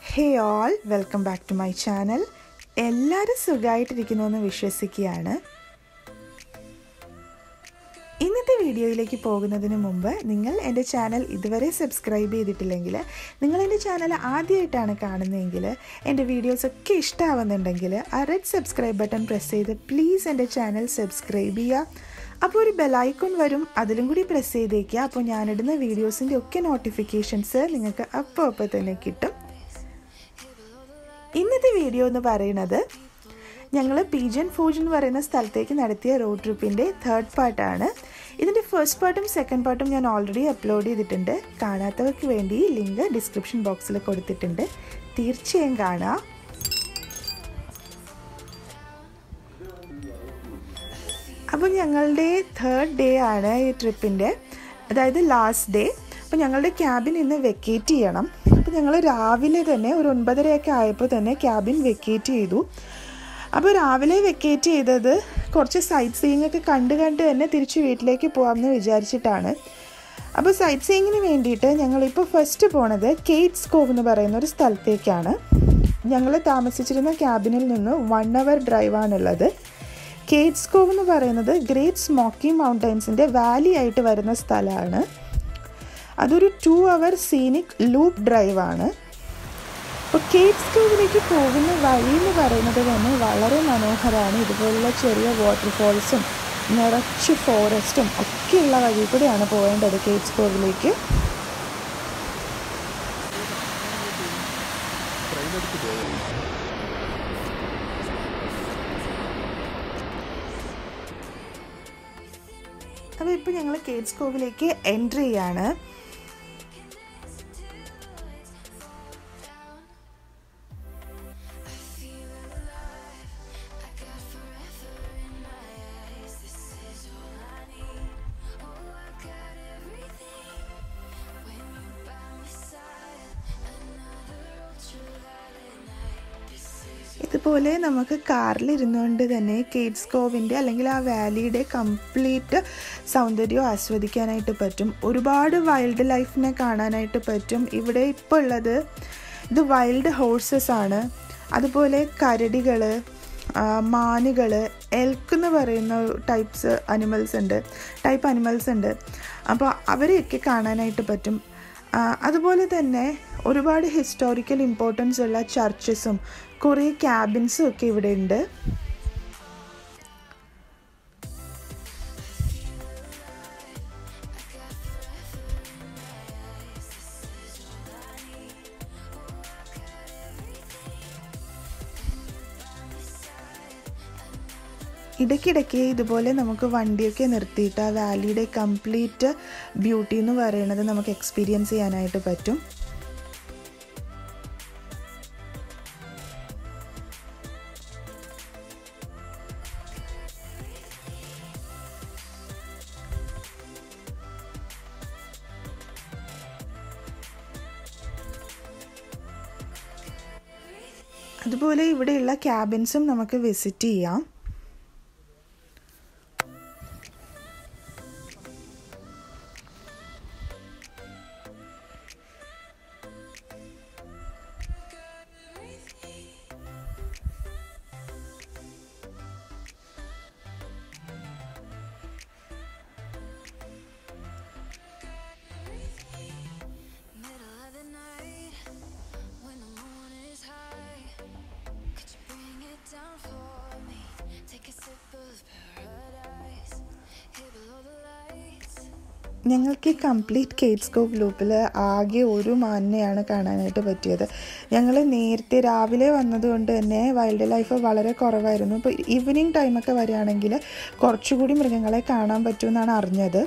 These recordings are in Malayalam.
hey all welcome back to my channel എല്ലാവരും സുഖമായിട്ടിരിക്കുന്നു എന്ന് വിശ്വസിക്കുകയാണ് ഇന്നത്തെ വീഡിയോയിലേക്ക് പോകുന്നതിന് മുമ്പ് നിങ്ങൾ എൻ്റെ ചാനൽ ഇതുവരെ സബ്സ്ക്രൈബ് ചെയ്തിട്ടില്ലെങ്കിൽ നിങ്ങൾ എൻ്റെ ചാനൽ ആദ്യമായിട്ടാണ് കാണുന്നതെങ്കിൽ എൻ്റെ വീഡിയോസൊക്കെ ഇഷ്ടമാവുന്നുണ്ടെങ്കിൽ ആ റെഡ് സബ്സ്ക്രൈബ് ബട്ടൺ പ്രസ് ചെയ്ത് പ്ലീസ് എൻ്റെ ചാനൽ സബ്സ്ക്രൈബ് ചെയ്യുക അപ്പോൾ ഒരു ബെലൈക്കൺ വരും അതിലും കൂടി പ്രസ് ചെയ്തേക്കുക അപ്പോൾ ഞാനിടുന്ന വീഡിയോസിൻ്റെ ഒക്കെ നോട്ടിഫിക്കേഷൻസ് നിങ്ങൾക്ക് അപ്പോൾ അപ്പോൾ തന്നെ കിട്ടും ഇന്നത്തെ വീഡിയോ എന്ന് പറയുന്നത് ഞങ്ങൾ പീജൻ ഫോജ് എന്ന് പറയുന്ന സ്ഥലത്തേക്ക് നടത്തിയ റോഡ് ട്രിപ്പിൻ്റെ തേർഡ് പാർട്ടാണ് ഇതിൻ്റെ ഫസ്റ്റ് പാർട്ടും സെക്കൻഡ് പാർട്ടും ഞാൻ ഓൾറെഡി അപ്ലോഡ് ചെയ്തിട്ടുണ്ട് കാണാത്തവർക്ക് വേണ്ടി ലിങ്ക് ഡിസ്ക്രിപ്ഷൻ ബോക്സിൽ കൊടുത്തിട്ടുണ്ട് തീർച്ചയായും കാണാം അപ്പോൾ ഞങ്ങളുടെ തേർഡ് ഡേ ആണ് ഈ ട്രിപ്പിൻ്റെ അതായത് ലാസ്റ്റ് ഡേ അപ്പോൾ ഞങ്ങളുടെ ക്യാബിൻ ഇന്ന് വെക്കേറ്റ് ചെയ്യണം അപ്പോൾ ഞങ്ങൾ രാവിലെ തന്നെ ഒരു ഒൻപതരയൊക്കെ ആയപ്പോൾ തന്നെ ക്യാബിൻ വെക്കേറ്റ് ചെയ്തു അപ്പോൾ രാവിലെ വെക്കേറ്റ് ചെയ്തത് കുറച്ച് സൈറ്റ് സീയിങ് ഒക്കെ കണ്ട് കണ്ട് തന്നെ തിരിച്ച് വീട്ടിലേക്ക് പോകാമെന്ന് വിചാരിച്ചിട്ടാണ് അപ്പോൾ സൈറ്റ് സീയിങ്ങിന് വേണ്ടിയിട്ട് ഞങ്ങളിപ്പോൾ ഫസ്റ്റ് പോണത് കേറ്റ്സ് കോവ് എന്ന് പറയുന്ന ഒരു സ്ഥലത്തേക്കാണ് ഞങ്ങൾ താമസിച്ചിരുന്ന ക്യാബിനിൽ നിന്ന് വൺ അവർ ഡ്രൈവാണുള്ളത് കേറ്റ്സ് കോവ് എന്ന് പറയുന്നത് ഗ്രേറ്റ് സ്മോക്കി മൗണ്ടൻസിൻ്റെ വാലി ആയിട്ട് വരുന്ന സ്ഥലമാണ് അതൊരു ടു അവർ സീനിക് ലൂപ്പ് ഡ്രൈവാണ് അപ്പോൾ കേറ്റ്സ് കോവിലേക്ക് പോകുന്ന വഴി എന്ന് പറയുന്നത് തന്നെ വളരെ മനോഹരമാണ് ഇതുപോലുള്ള ചെറിയ വാട്ടർഫോൾസും നിറച്ച് ഫോറസ്റ്റും ഒക്കെയുള്ള വഴി കൂടെയാണ് പോകേണ്ടത് കേറ്റ്സ് കോവിലേക്ക് അപ്പോൾ ഇപ്പോൾ ഞങ്ങൾ കേറ്റ്സ് കോവിലേക്ക് എൻട്രി ചെയ്യാണ് ഇതുപോലെ നമുക്ക് കാറിൽ ഇരുന്നുകൊണ്ട് തന്നെ കേറ്റ്സ് കോവിൻ്റെ അല്ലെങ്കിൽ ആ വാലിയുടെ കംപ്ലീറ്റ് സൗന്ദര്യം ആസ്വദിക്കാനായിട്ട് പറ്റും ഒരുപാട് വൈൽഡ് ലൈഫിനെ കാണാനായിട്ട് പറ്റും ഇവിടെ ഇപ്പോൾ ഉള്ളത് ഇത് വൈൽഡ് ഹോഴ്സസ് ആണ് അതുപോലെ കരടികൾ മാനുകൾ എൽക്ക് എന്ന് പറയുന്ന ടൈപ്സ് അനിമൽസ് ഉണ്ട് ടൈപ്പ് അനിമൽസ് ഉണ്ട് അപ്പോൾ അവരെയൊക്കെ കാണാനായിട്ട് പറ്റും അതുപോലെ തന്നെ ഒരുപാട് ഹിസ്റ്റോറിക്കൽ ഇമ്പോർട്ടൻസ് ഉള്ള ചർച്ചസും കുറേ ക്യാബിൻസും ഒക്കെ ഇവിടെ ഉണ്ട് ഇടയ്ക്കിടയ്ക്ക് ഇതുപോലെ നമുക്ക് വണ്ടിയൊക്കെ നിർത്തിയിട്ട് ആ വാലിയുടെ കംപ്ലീറ്റ് ബ്യൂട്ടി എന്ന് പറയുന്നത് നമുക്ക് എക്സ്പീരിയൻസ് ചെയ്യാനായിട്ട് പറ്റും അതുപോലെ ഇവിടെയുള്ള ക്യാബിൻസും നമുക്ക് വിസിറ്റ് ചെയ്യാം ഞങ്ങൾക്ക് ഈ കംപ്ലീറ്റ് കേറ്റ് സ്കോപ്പ് ലൂപ്പിൽ ആകെ ഒരു മാനിനെയാണ് കാണാനായിട്ട് പറ്റിയത് ഞങ്ങൾ നേരത്തെ രാവിലെ വന്നതുകൊണ്ട് തന്നെ വൈൽഡ് ലൈഫ് വളരെ കുറവായിരുന്നു ഇപ്പോൾ ഈവനിങ് ടൈമൊക്കെ വരികയാണെങ്കിൽ കുറച്ചുകൂടി മൃഗങ്ങളെ കാണാൻ പറ്റുമെന്നാണ് അറിഞ്ഞത്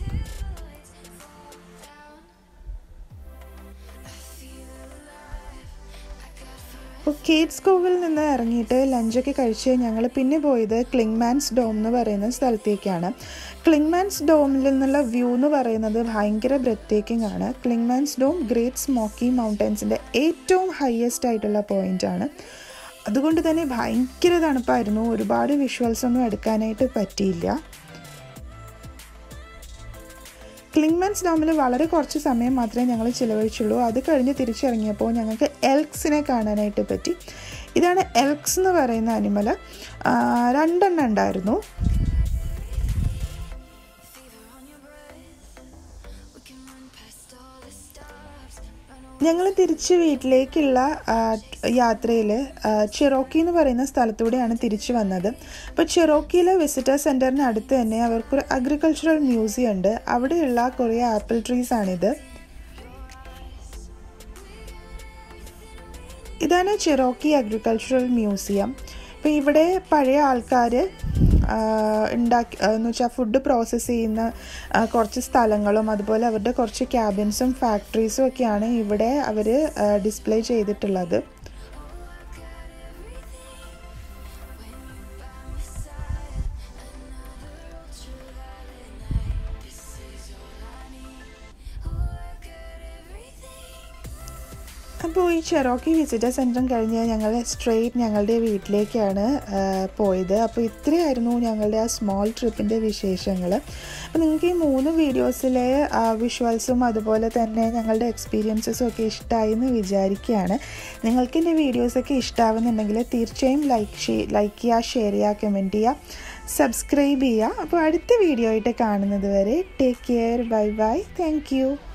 അപ്പോൾ കേറ്റ്സ് കോവിൽ നിന്ന് ഇറങ്ങിയിട്ട് ലഞ്ചൊക്കെ കഴിച്ച് ഞങ്ങൾ പിന്നെ പോയത് ക്ലിങ്മാൻസ് ഡോം എന്ന് പറയുന്ന സ്ഥലത്തേക്കാണ് ക്ലിങ്മാൻസ് ഡോമിൽ നിന്നുള്ള വ്യൂ എന്ന് പറയുന്നത് ഭയങ്കര ബ്രെത്തേക്കിംഗ് ആണ് ക്ലിങ്മാൻസ് ഡോം ഗ്രേറ്റ് സ്മോക്കി മൗണ്ടൻസിൻ്റെ ഏറ്റവും ഹയസ്റ്റ് ആയിട്ടുള്ള പോയിൻ്റ് ആണ് അതുകൊണ്ട് തന്നെ ഭയങ്കര തണുപ്പായിരുന്നു ഒരുപാട് വിഷ്വൽസ് ഒന്നും എടുക്കാനായിട്ട് പറ്റിയില്ല ക്ലിങ്മൻസ് ഡാമിൽ വളരെ കുറച്ച് സമയം മാത്രമേ ഞങ്ങൾ ചിലവഴിച്ചുള്ളൂ അത് കഴിഞ്ഞ് തിരിച്ചിറങ്ങിയപ്പോൾ ഞങ്ങൾക്ക് എൽക്സിനെ കാണാനായിട്ട് പറ്റി ഇതാണ് എൽക്സ് എന്ന് പറയുന്ന അനിമൽ രണ്ടെണ്ണം ഉണ്ടായിരുന്നു ഞങ്ങൾ തിരിച്ച് വീട്ടിലേക്കുള്ള യാത്രയിൽ ചെറോക്കി എന്ന് പറയുന്ന സ്ഥലത്തൂടെയാണ് തിരിച്ചു വന്നത് അപ്പോൾ ചെറോക്കിയിലെ വിസിറ്റർ സെൻറ്ററിന് അടുത്ത് തന്നെ അവർക്കൊരു അഗ്രികൾച്ചറൽ മ്യൂസിയം ഉണ്ട് അവിടെയുള്ള കുറേ ആപ്പിൾ ട്രീസ് ആണിത് ഇതാണ് ചെറോക്കി അഗ്രികൾച്ചറൽ മ്യൂസിയം അപ്പോൾ ഇവിടെ പഴയ ആൾക്കാർ ഉണ്ടാക്കി എന്ന് വെച്ചാൽ ഫുഡ് പ്രോസസ്സ് ചെയ്യുന്ന കുറച്ച് സ്ഥലങ്ങളും അതുപോലെ അവരുടെ കുറച്ച് ക്യാബിൻസും ഫാക്ടറീസും ഒക്കെയാണ് ഇവിടെ അവർ ഡിസ്പ്ലേ ചെയ്തിട്ടുള്ളത് അപ്പോൾ ഈ ചെറോക്കി വിസിറ്റർ സെൻറ്ററും കഴിഞ്ഞ് ഞങ്ങൾ സ്ട്രെയിറ്റ് ഞങ്ങളുടെ വീട്ടിലേക്കാണ് പോയത് അപ്പോൾ ഇത്രയായിരുന്നു ഞങ്ങളുടെ ആ സ്മോൾ ട്രിപ്പിൻ്റെ വിശേഷങ്ങൾ അപ്പോൾ നിങ്ങൾക്ക് ഈ മൂന്ന് വീഡിയോസിലെ വിഷ്വൽസും അതുപോലെ തന്നെ ഞങ്ങളുടെ എക്സ്പീരിയൻസസും ഒക്കെ ഇഷ്ടമായി എന്ന് വിചാരിക്കുകയാണ് നിങ്ങൾക്ക് എൻ്റെ വീഡിയോസൊക്കെ ഇഷ്ടമാവുന്നുണ്ടെങ്കിൽ തീർച്ചയായും ലൈക്ക് ലൈക്ക് ചെയ്യുക ഷെയർ ചെയ്യുക കമൻറ്റ് ചെയ്യുക സബ്സ്ക്രൈബ് ചെയ്യുക അപ്പോൾ അടുത്ത വീഡിയോ ആയിട്ട് കാണുന്നത് വരെ take care bye bye thank